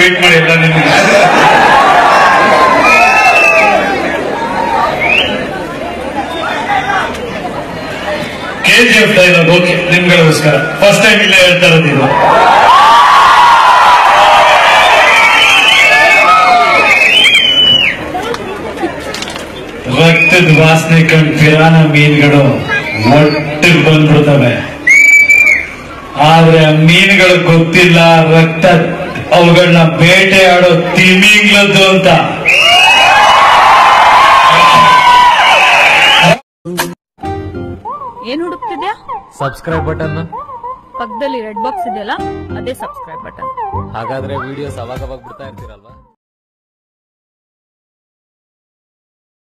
wait ಮಾಡಿ ಎಲ್ಲ ನಿಮಗೆ K G F dialogue okay ನಿಮ್ಗಳಿಗೋಸ್ಕರ ಫಸ್ಟ್ ಟೈಮ್ ಇಲ್ಲೇ ಹೇಳ್ತಾ ಇರೋದು ಇದು ರಕ್ತದ ವಾಸನೆ ಕಂಡು ಪಿರಾನ ಮೀನುಗಳು ಒಟ್ಟಿಗೆ ಬಂದ್ಬಿಡ್ತವೆ ಆದ್ರೆ ಆ ಮೀನುಗಳು ಗೊತ್ತಿಲ್ಲ ರಕ್ತ ಅವುಗಳನ್ನ ಬೇಟೆಯಾಡೋ ತಿಮಿಂಗ್ಲದ್ದು ಅಂತ ಏನ್ ಹುಡುಕ್ತಿದ್ಯಾ ಸಬ್ಸ್ಕ್ರೈಬ್ ಬಟನ್ ಪಕ್ಕದಲ್ಲಿ ರೆಡ್ ಬಾಕ್ಸ್ ಇದೆಯಲ್ಲ ಅದೇ ಸಬ್ಸ್ಕ್ರೈಬ್ ಬಟನ್ ಹಾಗಾದ್ರೆ ವಿಡಿಯೋಸ್ ಅವಾಗ ಅವಾಗ ಬಿಡ್ತಾ ಇರ್ತೀರಲ್ವಾ